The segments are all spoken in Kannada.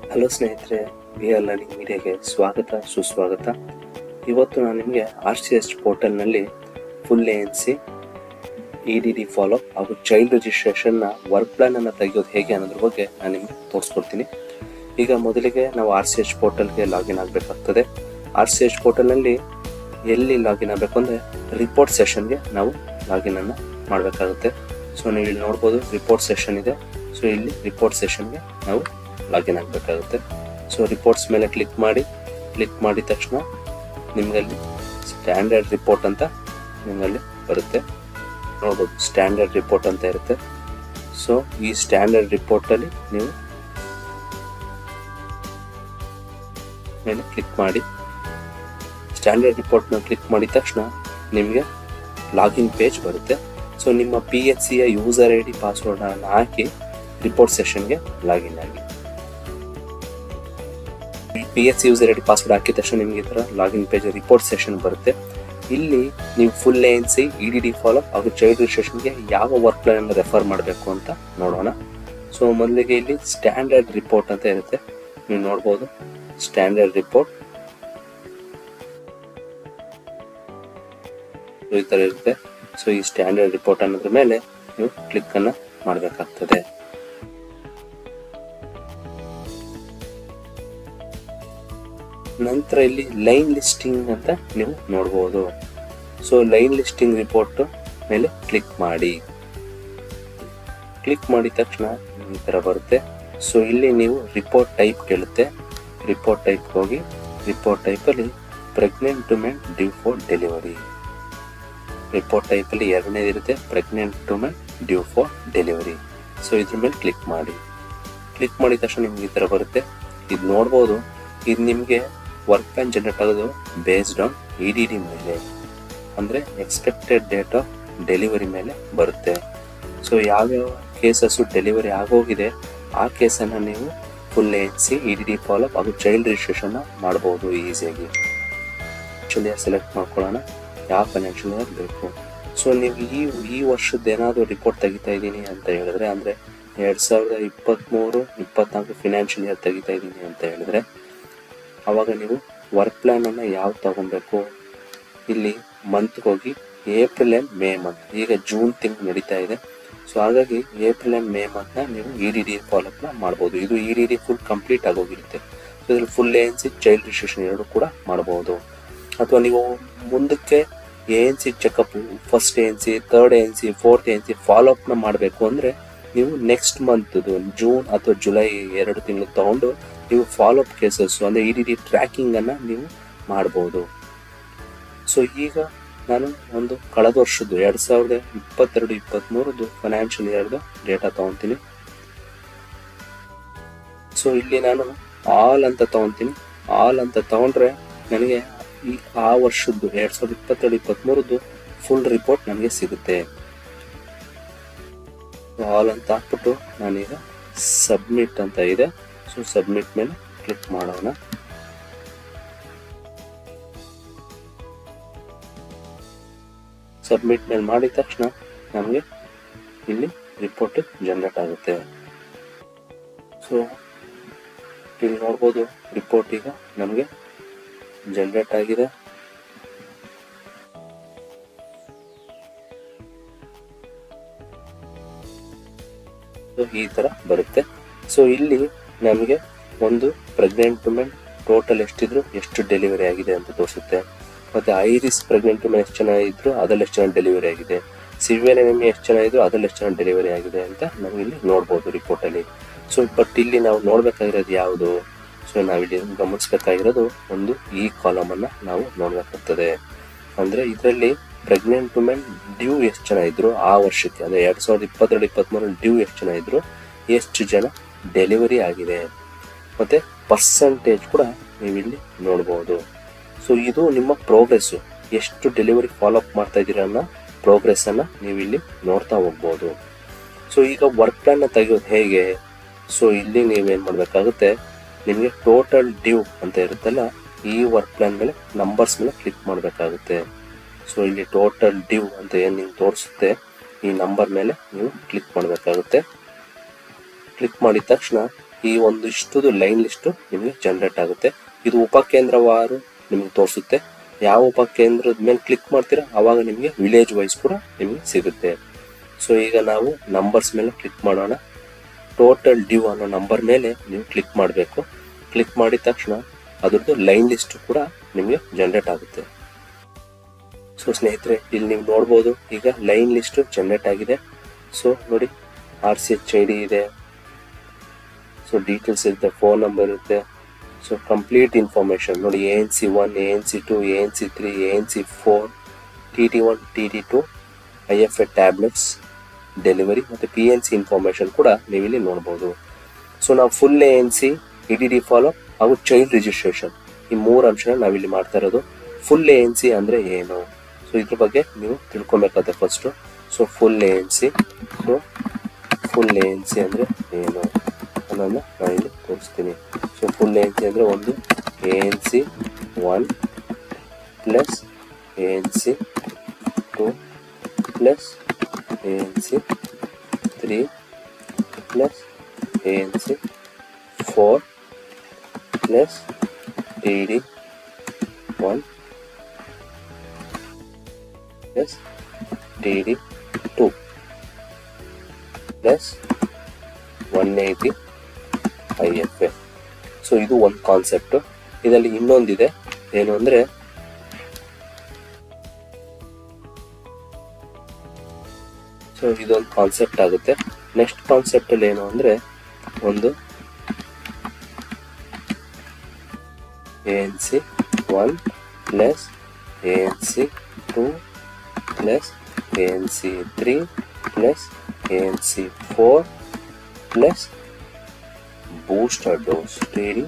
ಹಲೋ ಸ್ನೇಹಿತರೆ ವಿ ಆರ್ ಲರ್ನಿಂಗ್ ಮೀಡಿಯಾಗೆ ಸ್ವಾಗತ ಸುಸ್ವಾಗತ ಇವತ್ತು ನಾನು ನಿಮಗೆ ಆರ್ ಸಿ ಎಸ್ ಪೋರ್ಟಲ್ನಲ್ಲಿ full A N C E D D follow ಹಾಗೂ ಚೈಲ್ಡ್ ರಿಜಿಸ್ಟ್ರೇಷನ್ನ ವರ್ಕ್ ಪ್ಲಾನನ್ನು ತೆಗೆಯೋದು ಹೇಗೆ ಅನ್ನೋದ್ರ ಬಗ್ಗೆ ನಾನು ನಿಮಗೆ ತೋರಿಸ್ಕೊಡ್ತೀನಿ ಈಗ ಮೊದಲಿಗೆ ನಾವು ಆರ್ ಸಿ ಎಚ್ ಪೋರ್ಟಲ್ಗೆ ಲಾಗಿನ್ ಆಗಬೇಕಾಗ್ತದೆ ಆರ್ ಸಿ ಎಚ್ ಪೋರ್ಟಲ್ನಲ್ಲಿ ಎಲ್ಲಿ ಲಾಗಿನ್ ಆಗಬೇಕು ಅಂದರೆ ರಿಪೋರ್ಟ್ ಸೆಷನ್ಗೆ ನಾವು ಲಾಗಿನನ್ನು ಮಾಡಬೇಕಾಗುತ್ತೆ ಸೊ ನೀವು ಇಲ್ಲಿ ನೋಡ್ಬೋದು ರಿಪೋರ್ಟ್ ಸೆಷನ್ ಇದೆ ಸೊ ಇಲ್ಲಿ ರಿಪೋರ್ಟ್ ಸೆಷನ್ಗೆ ನಾವು ಲಾಗಿನ್ ಆಗಬೇಕಾಗುತ್ತೆ ಸೊ ರಿಪೋರ್ಟ್ಸ್ ಮೇಲೆ ಕ್ಲಿಕ್ ಮಾಡಿ ಕ್ಲಿಕ್ ಮಾಡಿದ ತಕ್ಷಣ ನಿಮಗಲ್ಲಿ ಸ್ಟ್ಯಾಂಡರ್ಡ್ ರಿಪೋರ್ಟ್ ಅಂತ ನಿಮಗಲ್ಲಿ ಬರುತ್ತೆ ನೋಡ್ಬೋದು ಸ್ಟ್ಯಾಂಡರ್ಡ್ ರಿಪೋರ್ಟ್ ಅಂತ ಇರುತ್ತೆ ಸೊ ಈ ಸ್ಟ್ಯಾಂಡರ್ಡ್ ರಿಪೋರ್ಟಲ್ಲಿ ನೀವು ಮೇಲೆ ಕ್ಲಿಕ್ ಮಾಡಿ ಸ್ಟ್ಯಾಂಡರ್ಡ್ ರಿಪೋರ್ಟ್ನ ಕ್ಲಿಕ್ ಮಾಡಿದ ತಕ್ಷಣ ನಿಮಗೆ ಲಾಗಿನ್ ಪೇಜ್ ಬರುತ್ತೆ ಸೊ ನಿಮ್ಮ ಪಿ ಎಚ್ ಸಿಯ ಯೂಸರ್ ಐ ಡಿ ಪಾಸ್ವರ್ಡನ್ನು ಹಾಕಿ ರಿಪೋರ್ಟ್ ಸೆಷನ್ಗೆ ಲಾಗಿನ್ ಆಗಿ P H C user I D password ಹಾಕಿದ ತಕ್ಷಣ ನಿಮಗೆ ಈ ಥರ ಲಾಗಿನ್ ಪೇಜ್ ರಿಪೋರ್ಟ್ ಸೆಷನ್ ಬರುತ್ತೆ ಇಲ್ಲಿ ನೀವು full N C E D D follow ಹಾಗೂ ಚೈಲ್ಡ್ ರಿಜಿಸ್ಟ್ರೇಷನ್ಗೆ ಯಾವ ವರ್ಕ್ ಪ್ಲಾನ್ ರೆಫರ್ ಮಾಡಬೇಕು ಅಂತ ನೋಡೋಣ ಸೊ ಮೊದಲಿಗೆ ಇಲ್ಲಿ ಸ್ಟ್ಯಾಂಡರ್ಡ್ ರಿಪೋರ್ಟ್ ಅಂತ ಇರುತ್ತೆ ನೀವು ನೋಡ್ಬೋದು ಸ್ಟ್ಯಾಂಡರ್ಡ್ ರಿಪೋರ್ಟ್ ಈ ಥರ ಇರುತ್ತೆ ಸೊ ಈ ಸ್ಟ್ಯಾಂಡರ್ಡ್ ರಿಪೋರ್ಟ್ ಅನ್ನೋದ್ರ ಮೇಲೆ ನೀವು ಕ್ಲಿಕ್ ಅನ್ನ ಮಾಡಬೇಕಾಗ್ತದೆ ನಂತರ ಇಲ್ಲಿ ಲೈನ್ ಲಿಸ್ಟಿಂಗ್ ಅಂತ ನೀವು ನೋಡಬಹುದು ಸೊ ಲೈನ್ ಲಿಸ್ಟಿಂಗ್ ರಿಪೋರ್ಟ್ ಮೇಲೆ ಕ್ಲಿಕ್ ಮಾಡಿ ಕ್ಲಿಕ್ ಮಾಡಿದ ತಕ್ಷಣ ಈ ತರ ಬರುತ್ತೆ ಸೊ ಇಲ್ಲಿ ನೀವು ರಿಪೋರ್ಟ್ ಟೈಪ್ ಕೇಳುತ್ತೆ ರಿಪೋರ್ಟ್ ಟೈಪ್ ಹೋಗಿ ರಿಪೋರ್ಟ್ ಟೈಪಲ್ಲಿ pregnant women due for delivery report ಟೈಪಲ್ಲಿ ಎರಡನೇದು ಇರುತ್ತೆ pregnant women due for delivery so ಇದ್ರ ಮೇಲೆ ಕ್ಲಿಕ್ ಮಾಡಿ ಕ್ಲಿಕ್ ಮಾಡಿದ ತಕ್ಷಣ ನಿಮ್ಗೆ ಈ ಥರ ಬರುತ್ತೆ ಇದು ನೋಡ್ಬೋದು ಇದು ನಿಮಗೆ ವರ್ಕ್ ಪ್ಲಾನ್ ಜನರೇಟ್ ಆಗೋದು based on E D D ಮೇಲೆ ಅಂದರೆ ಎಕ್ಸ್ಪೆಕ್ಟೆಡ್ ಡೇಟ್ ಆಫ್ ಡೆಲಿವರಿ ಮೇಲೆ ಬರುತ್ತೆ ಸೊ ಯಾವ್ಯಾವ ಕೇಸಸ್ಸು ಡೆಲಿವರಿ ಆಗೋಗಿದೆ ಆ ಕೇಸನ್ನು ನೀವು full NC E D D follow up ಹಾಗೂ ಚೈಲ್ಡ್ ರಿಜಿಸ್ಟ್ರೇಷನ್ ಮಾಡ್ಬೋದು ಈಸಿಯಾಗಿ ಫೈನಾನ್ಷಿಯಲ್ ಇಯರ್ ಸೆಲೆಕ್ಟ್ ಮಾಡ್ಕೊಳ್ಳೋಣ ಯಾವ ಫೈನಾನ್ಷಿಯಲ್ ಇಯರ್ ಬೇಕು ಸೊ ನೀವು ಈ ಈ ವರ್ಷದ ಏನಾದರೂ ರಿಪೋರ್ಟ್ ತೆಗಿತಾ ಇದ್ದೀನಿ ಅಂತ ಹೇಳಿದ್ರೆ ಅಂದರೆ ಎರಡು ಸಾವಿರದ ಇಪ್ಪತ್ತ್ಮೂರು ಇಪ್ಪತ್ನಾಲ್ಕು ಫಿನಾನ್ಷಿಯಲ್ ಇಯರ್ ತೆಗಿತಾ ಇದ್ದೀನಿ ಅಂತ ಹೇಳಿದ್ರೆ ಆವಾಗ ನೀವು ವರ್ಕ್ ಪ್ಲ್ಯಾನನ್ನು ಯಾವ ತಗೊಬೇಕು ಇಲ್ಲಿ ಮಂತ್ಗೆ ಹೋಗಿ ಏಪ್ರಿಲ್ ಆ್ಯಂಡ್ ಮೇ ಮಂತ್ ಈಗ ಜೂನ್ ತಿಂಗಳು ನಡೀತಾ ಇದೆ ಸೊ ಹಾಗಾಗಿ ಏಪ್ರಿಲ್ ಆ್ಯಂಡ್ ಮೇ ಮಂತ್ನ ನೀವು ಇ ಡಿ ಡಿ ಫಾಲೋಅಪ್ನ ಮಾಡ್ಬೋದು ಇದು E D D full complete ಆಗೋಗಿರುತ್ತೆ ಸೊ ಇದ್ರಲ್ಲಿ full N C child registration ಎರಡು ಕೂಡ ಮಾಡ್ಬೋದು ಅಥವಾ ನೀವು ಮುಂದಕ್ಕೆ A N C checkup first A N C third N C fourth N C ಫಾಲೋಅಪ್ನ ಮಾಡಬೇಕು ಅಂದರೆ ನೀವು ನೆಕ್ಸ್ಟ್ ಮಂತ್ದು ಜೂನ್ ಅಥವಾ ಜುಲೈ ಎರಡು ತಿಂಗಳು ತಗೊಂಡು ನೀವು ಫಾಲೋಅಪ್ ಕೇಸಸ್ ಅಂದರೆ ಇ ಡಿ ಡಿ ಟ್ರ್ಯಾಕಿಂಗನ್ನು ನೀವು ಮಾಡ್ಬೋದು ಸೊ ಈಗ ನಾನು ಒಂದು ಕಳೆದ ವರ್ಷದ್ದು ಎರಡು ಸಾವಿರದ ಇಪ್ಪತ್ತೆರಡು ಇಪ್ಪತ್ತ್ಮೂರದ್ದು ಫೈನಾನ್ಷಿಯಲ್ ಇಯರ್ದು ಡೇಟಾ ತೊಗೊತೀನಿ ಸೊ ಇಲ್ಲಿ ನಾನು ಆಲ್ ಅಂತ ತೊಗೊತೀನಿ ಆಲ್ ಅಂತ ತಗೊಂಡ್ರೆ ನನಗೆ ಈ ಆ ವರ್ಷದ್ದು ಎರಡು ಸಾವಿರದ ಇಪ್ಪತ್ತೆರಡು ಇಪ್ಪತ್ತ್ಮೂರದ್ದು ಫುಲ್ ರಿಪೋರ್ಟ್ ನನಗೆ ಸಿಗುತ್ತೆ ಆಲ್ ಅಂತ ಹಾಕ್ಬಿಟ್ಟು ನಾನೀಗ ಸಬ್ಮಿಟ್ ಅಂತ ಇದೆ ಸೊ ಸಬ್ಮಿಟ್ ಮೇಲೆ ಕ್ಲಿಕ್ ಮಾಡೋಣ ಸಬ್ಮಿಟ್ ಮೇಲೆ ಮಾಡಿದ ತಕ್ಷಣ ನಮಗೆ ಇಲ್ಲಿ ರಿಪೋರ್ಟ್ ಜನರೇಟ್ ಆಗುತ್ತೆ ಸೊ ಇಲ್ಲಿ ನೋಡ್ಬೋದು ರಿಪೋರ್ಟ್ ಈಗ ನಮಗೆ ಜನರೇಟ್ ಆಗಿದೆ ಸೊ ಈ ತರ ಬರುತ್ತೆ ಸೊ ಇಲ್ಲಿ ನಮಗೆ ಒಂದು ಪ್ರೆಗ್ನೆಂಟ್ ವುಮೆನ್ ಟೋಟಲ್ ಎಷ್ಟಿದ್ರು ಎಷ್ಟು ಡೆಲಿವರಿ ಆಗಿದೆ ಅಂತ ತೋರಿಸುತ್ತೆ ಮತ್ತೆ ಐರಿಸ್ ಪ್ರೆಗ್ನೆಂಟ್ ವುಮೆನ್ ಎಷ್ಟು ಜನ ಇದ್ರು ಅದ್ರಲ್ಲಿ ಎಷ್ಟು ಜನ ಡೆಲಿವರಿ ಆಗಿದೆ ಸಿವಿಯರ್ ಎನಿಮಿ ಎಷ್ಟು ಜನ ಇದ್ರು ಅದ್ರಲ್ಲಿ ಎಷ್ಟು ಜನ ಡೆಲಿವರಿ ಆಗಿದೆ ಅಂತ ನಾವು ಇಲ್ಲಿ ನೋಡ್ಬೋದು ರಿಪೋರ್ಟಲ್ಲಿ ಸೊ ಬಟ್ ಇಲ್ಲಿ ನಾವು ನೋಡ್ಬೇಕಾಗಿರೋದು ಯಾವುದು ಸೊ ನಾವಿಲ್ಲಿ ಗಮನಿಸ್ಬೇಕಾಗಿರೋದು ಒಂದು ಈ ಕಾಲಮ್ ಅನ್ನ ನಾವು ನೋಡ್ಬೇಕಾಗ್ತದೆ ಅಂದ್ರೆ ಇದರಲ್ಲಿ ಪ್ರೆಗ್ನೆಂಟ್ ವುಮೆನ್ ಡ್ಯೂ ಎಷ್ಟು ಜನ ಇದ್ರು ಆ ವರ್ಷಕ್ಕೆ ಅಂದ್ರೆ ಎರಡ್ ಸಾವಿರದ ಇಪ್ಪತ್ತೆರಡು ಇಪ್ಪತ್ತ್ಮೂರಲ್ಲಿ ಡ್ಯೂ ಎಷ್ಟು ಜನ ಇದ್ರು ಎಷ್ಟು ಜನ ಡೆಲಿವರಿ ಆಗಿದೆ ಮತ್ತೆ ಪರ್ಸಂಟೇಜ್ ಕೂಡ ನೀವಿಲ್ಲಿ ನೋಡ್ಬೋದು ಸೊ ಇದು ನಿಮ್ಮ ಪ್ರೋಗ್ರೆಸ್ ಎಷ್ಟು ಡೆಲಿವರಿ ಫಾಲೋಅಪ್ ಮಾಡ್ತಾ ಇದ್ದೀರಾ ಅನ್ನೋ ಪ್ರೋಗ್ರೆಸ್ ಅನ್ನ ನೀವಿಲ್ಲಿ ನೋಡ್ತಾ ಹೋಗ್ಬೋದು ಸೊ ಈಗ ವರ್ಕ್ ಪ್ಲಾನ್ ತೆಗೆಯೋದು ಹೇಗೆ ಸೊ ಇಲ್ಲಿ ನೀವೇನ್ ಮಾಡ್ಬೇಕಾಗುತ್ತೆ ನಿಮಗೆ ಟೋಟಲ್ ಡ್ಯೂ ಅಂತ ಇರುತ್ತಲ್ಲ ಈ ವರ್ಕ್ ಪ್ಲಾನ್ ಮೇಲೆ ನಂಬರ್ಸ್ ಮೇಲೆ ಕ್ಲಿಕ್ ಮಾಡಬೇಕಾಗುತ್ತೆ ಸೊ ಇಲ್ಲಿ ಟೋಟಲ್ ಡ್ಯೂ ಅಂತ ಏನು ನಿಮ್ಗೆ ತೋರಿಸುತ್ತೆ ಈ ನಂಬರ್ ಮೇಲೆ ನೀವು ಕ್ಲಿಕ್ ಮಾಡಬೇಕಾಗುತ್ತೆ ಕ್ಲಿಕ್ ಮಾಡಿದ ತಕ್ಷಣ ಈ ಒಂದಿಷ್ಟು ಲೈನ್ ಲಿಸ್ಟು ನಿಮಗೆ ಜನರೇಟ್ ಆಗುತ್ತೆ ಇದು ಉಪಕೇಂದ್ರವಾರು ನಿಮಗೆ ತೋರಿಸುತ್ತೆ ಯಾವ ಉಪಕೇಂದ್ರದ ಮೇಲೆ ಕ್ಲಿಕ್ ಮಾಡ್ತೀರಾ ಆವಾಗ ನಿಮಗೆ ವಿಲೇಜ್ ವೈಸ್ ಕೂಡ ನಿಮಗೆ ಸಿಗುತ್ತೆ ಸೊ ಈಗ ನಾವು ನಂಬರ್ಸ್ ಮೇಲೆ ಕ್ಲಿಕ್ ಮಾಡೋಣ ಟೋಟಲ್ ಡ್ಯೂ ಅನ್ನೋ ನಂಬರ್ ಮೇಲೆ ನೀವು ಕ್ಲಿಕ್ ಮಾಡಬೇಕು ಕ್ಲಿಕ್ ಮಾಡಿದ ತಕ್ಷಣ ಅದ್ರದ್ದು ಲೈನ್ ಲಿಸ್ಟ್ ಕೂಡ ನಿಮಗೆ ಜನರೇಟ್ ಆಗುತ್ತೆ ಸೊ ಸ್ನೇಹಿತರೆ ಇಲ್ಲಿ ನೀವು ನೋಡ್ಬೋದು ಈಗ ಲೈನ್ ಲಿಸ್ಟ್ ಜನರೇಟ್ ಆಗಿದೆ ಸೊ ನೋಡಿ R C H I D ಇದೆ ಸೊ ಡೀಟೇಲ್ಸ್ ಇರುತ್ತೆ ಫೋನ್ ನಂಬರ್ ಇರುತ್ತೆ ಸೊ ಕಂಪ್ಲೀಟ್ ಇನ್ಫಾರ್ಮೇಶನ್ ನೋಡಿ A N C one A N C two A N C three A N C four T T one T T two I F A tablets delivery ಮತ್ತು ಪಿ ಎನ್ ಸಿ ಇನ್ಫಾರ್ಮೇಶನ್ ಕೂಡ ನೀವಿಲ್ಲಿ ನೋಡ್ಬೋದು ಸೊ ನಾವು full A N C E D D follow ಹಾಗೂ ಚೈಲ್ಡ್ ರಿಜಿಸ್ಟ್ರೇಷನ್ ಈ ಮೂರು ಅಂಶನ ನಾವಿಲ್ಲಿ ಮಾಡ್ತಾ ಇರೋದು ಫುಲ್ ಎ ಎನ್ ಸಿ ಅಂದರೆ ಏನು ಸೊ ಇದ್ರ ಬಗ್ಗೆ ನೀವು ತಿಳ್ಕೊಬೇಕಾಗುತ್ತೆ first so full A N C so full A N C ಅಂದರೆ ಏನು ಅನ್ನೋದನ್ನ ನಾನು ಇಲ್ಲಿ ತೋರಿಸ್ತೀನಿ so full A N C ಅಂದರೆ ಒಂದು A N C one plus A N C two plus A N C three plus A N C four plus T D one plus T D two plus one eighty I F A so ಇದು ಒಂದು ಕಾನ್ಸೆಪ್ಟ್ ಇದರಲ್ಲಿ ಇನ್ನೊಂದಿದೆ ಏನು ಅಂದರೆ ಸೊ ಇದೊಂದು ಕಾನ್ಸೆಪ್ಟ್ ಆಗುತ್ತೆ ನೆಕ್ಸ್ಟ್ ಕಾನ್ಸೆಪ್ಟ್ ಅಲ್ಲಿ ಏನು ಅಂದರೆ ಒಂದು A N C one plus A N C two plus A N C three plus A N C four plus booster dose T D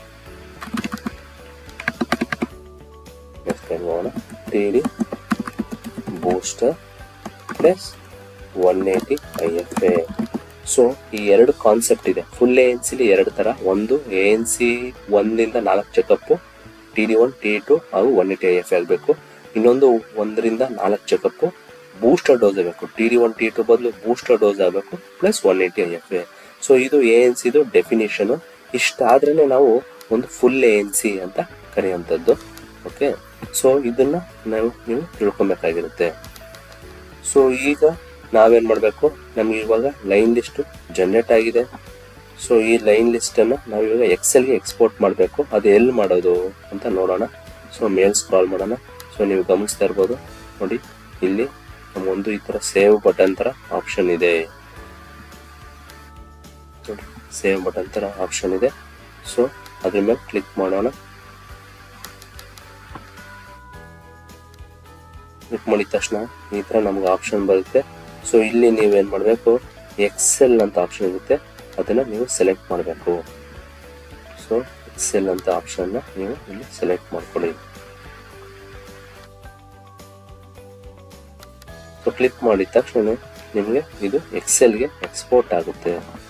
next ನೋಡೋಣ T D booster plus one eighty I F A so ಈ ಎರಡು ಕಾನ್ಸೆಪ್ಟ್ ಇದೆ ಫುಲ್ ಎ ಎನ್ ಸಿಲಿ ಎರಡು ಥರ ಒಂದು ಎ ಎನ್ ಸಿ ಒಂದಿಂದ ನಾಲ್ಕು checkup T D one T two ಹಾಗೂ one eighty I F A ಆಗಬೇಕು ಇನ್ನೊಂದು ಒಂದರಿಂದ ನಾಲ್ಕು ಚೆಕಪ್ಪು ಬೂಸ್ಟರ್ ಡೋಸ್ ಆಗಬೇಕು T D one T two ಬದಲು ಬೂಸ್ಟರ್ ಡೋಸ್ ಆಗಬೇಕು plus one eighty I F A so ಇದು ಎ ಎನ್ ಸಿದು ಡೆಫಿನೇಷನು ಇಷ್ಟಾದ್ರೇ ನಾವು ಒಂದು ಫುಲ್ ಎ ಎನ್ ಸಿ ಅಂತ ಕರೆಯುವಂಥದ್ದು ಓಕೆ ಸೊ ಇದನ್ನ ನಾವು ನೀವು ತಿಳ್ಕೊಬೇಕಾಗಿರುತ್ತೆ ಸೊ ಈಗ ನಾವೇನ್ ಮಾಡಬೇಕು ನಮ್ಗೆ ಇವಾಗ ಲೈನ್ ಲಿಸ್ಟ್ ಜನರೇಟ್ ಆಗಿದೆ ಸೊ ಈ ಲೈನ್ ಲಿಸ್ಟ್ ಅನ್ನ ನಾವು ಇವಾಗ ಎಕ್ಸೆಲ್ಗೆ ಎಕ್ಸ್ಪೋರ್ಟ್ ಮಾಡಬೇಕು ಅದು ಎಲ್ಲಿ ಮಾಡೋದು ಅಂತ ನೋಡೋಣ ಸೊ ಮೇಲ್ ಸ್ಕ್ರಾಲ್ ಮಾಡೋಣ ಸೊ ನೀವು ಗಮನಿಸ್ತಾ ಇರ್ಬೋದು ನೋಡಿ ಇಲ್ಲಿ ನಮಗೊಂದು ಈ ತರ ಸೇವ್ ಬಟನ್ ತರ ಆಪ್ಷನ್ ಇದೆ ನೋಡಿ ಸೇವ್ ಬಟನ್ ತರ ಆಪ್ಷನ್ ಇದೆ ಸೊ ಅದ್ರ ಮೇಲೆ ಕ್ಲಿಕ್ ಮಾಡೋಣ ಕ್ಲಿಕ್ ಮಾಡಿದ ತಕ್ಷಣ ಈ ತರ ನಮ್ಗೆ ಆಪ್ಷನ್ ಬರುತ್ತೆ ಸೊ ಇಲ್ಲಿ ನೀವೇನ್ ಮಾಡಬೇಕು ಎಕ್ಸೆಲ್ ಅಂತ ಆಪ್ಷನ್ ಇರುತ್ತೆ ಅದನ್ನ ನೀವು ಸೆಲೆಕ್ಟ್ ಮಾಡಬೇಕು ಸೊ ಎಕ್ಸೆಲ್ ಅಂತ ಆಪ್ಷನ್ ನೀವು ಇಲ್ಲಿ ಸೆಲೆಕ್ಟ್ ಮಾಡ್ಕೊಳ್ಳಿ ಸೊ ಕ್ಲಿಕ್ ಮಾಡಿದ ತಕ್ಷಣ ನಿಮಗೆ ಇದು ಎಕ್ಸೆಲ್ಗೆ ಎಕ್ಸ್ಪೋರ್ಟ್ ಆಗುತ್ತೆ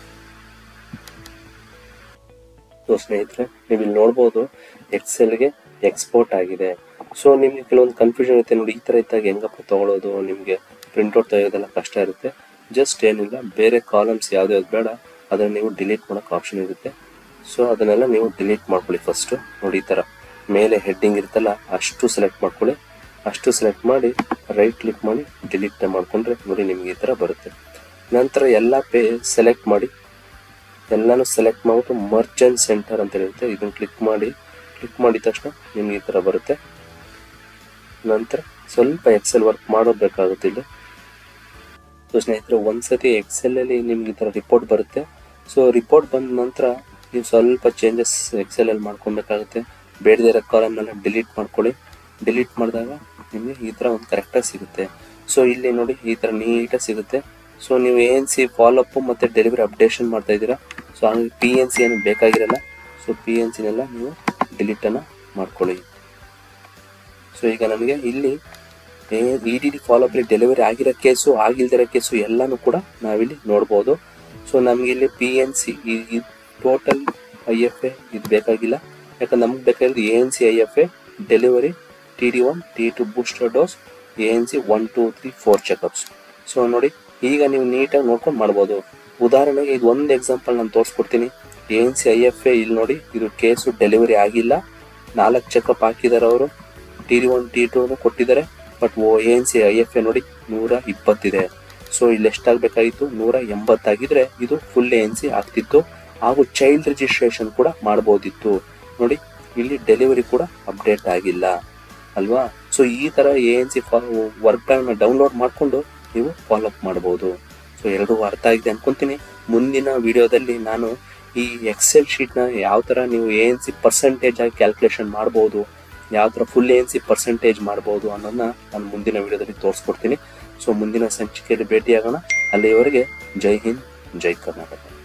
ಸೊ ಸ್ನೇಹಿತರೆ ನೀವು ಇಲ್ಲಿ ನೋಡ್ಬೋದು ಎಕ್ಸೆಲ್ಗೆ ಎಕ್ಸ್ಪೋರ್ಟ್ ಆಗಿದೆ ಸೊ ನಿಮ್ಗೆ ಕೆಲವೊಂದು ಕನ್ಫ್ಯೂಷನ್ ಇರುತ್ತೆ ನೋಡಿ ಈ ತರ ಇದ್ದಾಗ ಹೆಂಗಪ್ಪ ತಗೊಳ್ಳೋದು ನಿಮ್ಗೆ ಪ್ರಿಂಟ್ಔಟ್ ತೆಗೆಯೋದೆಲ್ಲ ಕಷ್ಟ ಇರುತ್ತೆ ಜಸ್ಟ್ ಏನಿಲ್ಲ ಬೇರೆ ಕಾಲಮ್ಸ್ ಯಾವ್ದು ಬೇಡ ಅದನ್ನ ನೀವು ಡಿಲೀಟ್ ಮಾಡೋಕೆ ಆಪ್ಷನ್ ಇರುತ್ತೆ ಸೊ ಅದನ್ನೆಲ್ಲ ನೀವು ಡಿಲೀಟ್ ಮಾಡ್ಕೊಳ್ಳಿ ಫಸ್ಟ್ ನೋಡಿ ಈ ತರ ಮೇಲೆ ಹೆಡ್ಡಿಂಗ್ ಇರುತ್ತಲ್ಲ ಅಷ್ಟು ಸೆಲೆಕ್ಟ್ ಮಾಡ್ಕೊಳ್ಳಿ ಅಷ್ಟು ಸೆಲೆಕ್ಟ್ ಮಾಡಿ ರೈಟ್ ಕ್ಲಿಕ್ ಮಾಡಿ ಡಿಲೀಟ್ ಮಾಡ್ಕೊಂಡ್ರೆ ನೋಡಿ ನಿಮ್ಗೆ ಈ ತರ ಬರುತ್ತೆ ನಂತರ ಎಲ್ಲ ಪೇ ಸೆಲೆಕ್ಟ್ ಮಾಡಿ ಎಲ್ಲಾನು ಸೆಲೆಕ್ಟ್ ಮಾಡ್ಬಿಟ್ಟು ಮರ್ಚೆಂಟ್ ಸೆಂಟರ್ ಅಂತ ಇರುತ್ತೆ ಇದನ್ನ ಕ್ಲಿಕ್ ಮಾಡಿ ಕ್ಲಿಕ್ ಮಾಡಿದ ತಕ್ಷಣ ನಿಮ್ಗೆ ಈ ತರ ಬರುತ್ತೆ ನಂತರ ಸ್ವಲ್ಪ ಎಕ್ಸೆಲ್ ವರ್ಕ್ ಮಾಡೋದು ಬೇಕಾಗುತ್ತೆ ಇಲ್ಲಿ ಸೊ ಸ್ನೇಹಿತರೆ ಒಂದ್ಸತಿ ಎಕ್ಸೆಲ್ ಅಲ್ಲಿ ನಿಮ್ಗೆ ಈ ತರ ರಿಪೋರ್ಟ್ ಬರುತ್ತೆ ಸೊ ರಿಪೋರ್ಟ್ ಬಂದ ನಂತರ ನೀವು ಸ್ವಲ್ಪ ಚೇಂಜಸ್ ಎಕ್ಸೆಲ್ ಅಲ್ಲಿ ಮಾಡ್ಕೊಬೇಕಾಗುತ್ತೆ ಬೇಡದೇ ಇರೋ ಕಾಲಮ್ನೆಲ್ಲ ಡಿಲೀಟ್ ಮಾಡ್ಕೊಳ್ಳಿ ಡಿಲೀಟ್ ಮಾಡಿದಾಗ ನಿಮಗೆ ಈ ತರ ಒಂದು ಕರೆಕ್ಟಾಗಿ ಸಿಗುತ್ತೆ ಸೊ ಇಲ್ಲಿ ನೋಡಿ ಈ ತರ ನೀಟಾಗಿ ಸಿಗುತ್ತೆ ಸೊ ನೀವು ಎ ಎನ್ ಸಿ ಫಾಲೋಅಪ್ ಮತ್ತೆ ಡೆಲಿವರಿ ಅಪ್ಡೇಷನ್ ಮಾಡ್ತಾ ಇದ್ದೀರಾ ಸೊ ಹಂಗೆ ಪಿ ಎನ್ ಸಿ ಏನು ಬೇಕಾಗಿರಲ್ಲ ಸೊ ಪಿ ಎನ್ ಸಿನೆಲ್ಲ ನೀವು ಡಿಲೀಟ್ ಅನ್ನ ಮಾಡ್ಕೊಳ್ಳಿ ಸೊ ಈಗ ನಮಗೆ ಇಲ್ಲಿ E D D follow up delivery ಆಗಿರೋ ಕೇಸು ಆಗಿಲ್ದಿರೋ ಕೇಸು ಎಲ್ಲಾನು ಕೂಡ ನಾವಿಲ್ಲಿ ನೋಡ್ಬೋದು ಸೊ ನಮ್ಗೆ ಇಲ್ಲಿ P N C total I F A ಇದು ಬೇಕಾಗಿಲ್ಲ ಯಾಕಂದ್ರೆ ನಮ್ಗೆ ಬೇಕಾಗಿರೋದು A N C I F A delivery T D one T two booster dose A N C one two three four checkups so ನೋಡಿ ಈಗ ನೀವು ನೀಟಾಗಿ ನೋಡ್ಕೊಂಡು ಮಾಡ್ಬೋದು ಉದಾಹರಣೆಗೆ ಇದು ಒಂದು ಎಕ್ಸಾಂಪಲ್ ನಾನು ತೋರಿಸ್ಕೊಡ್ತೀನಿ A N C I F A ಇಲ್ಲಿ ನೋಡಿ ಇದು ಕೇಸು ಡೆಲಿವರಿ ಆಗಿಲ್ಲ ನಾಲ್ಕು ಚೆಕಪ್ ಹಾಕಿದ್ದಾರೆ ಅವರು T D one T two ಕೊಟ್ಟಿದ್ದಾರೆ but oh A N C I F A ನೋಡಿ ನೂರ ಇಪ್ಪತ್ತಿದೆ ಸೊ ಇಲ್ಲಿ ಎಷ್ಟಾಗಬೇಕಾಗಿತ್ತು ನೂರ ಎಂಬತ್ತಾಗಿದ್ರೆ ಇದು ಫುಲ್ ಎ ಎನ್ ಸಿ ಆಗ್ತಿತ್ತು ಹಾಗೂ ಚೈಲ್ಡ್ ರಿಜಿಸ್ಟ್ರೇಷನ್ ಕೂಡ ಮಾಡ್ಬೋದಿತ್ತು ನೋಡಿ ಇಲ್ಲಿ ಡೆಲಿವರಿ ಕೂಡ ಅಪ್ಡೇಟ್ ಆಗಿಲ್ಲ ಅಲ್ವಾ ಸೊ ಈ ತರ A N C work plan download ಮಾಡಿಕೊಂಡು ನೀವು ಫಾಲೋ ಅಪ್ ಮಾಡಬಹುದು ಸೊ ಎರಡೂ ಅರ್ಥ ಆಗಿದೆ ಅನ್ಕೊಂತೀನಿ ಮುಂದಿನ ವಿಡಿಯೋದಲ್ಲಿ ನಾನು ಈ ಎಕ್ಸೆಲ್ ಶೀಟ್ನ ಯಾವ ಥರ ನೀವು ಎ ಎನ್ ಸಿ ಪರ್ಸೆಂಟೇಜ್ ಆಗಿ ಕ್ಯಾಲ್ಕುಲೇಷನ್ ಮಾಡ್ಬೋದು ಯಾವ ಥರ full A N C percentage ಮಾಡ್ಬೋದು ಅನ್ನೋದನ್ನ ನಾನು ಮುಂದಿನ ವಿಡಿಯೋದಲ್ಲಿ ತೋರಿಸ್ಕೊಡ್ತೀನಿ ಸೊ ಮುಂದಿನ ಸಂಚಿಕೆಯಲ್ಲಿ ಭೇಟಿಯಾಗೋಣ ಅಲ್ಲಿಯವರೆಗೆ ಜೈ ಹಿಂದ್ ಜೈ ಕರ್ನಾಟಕ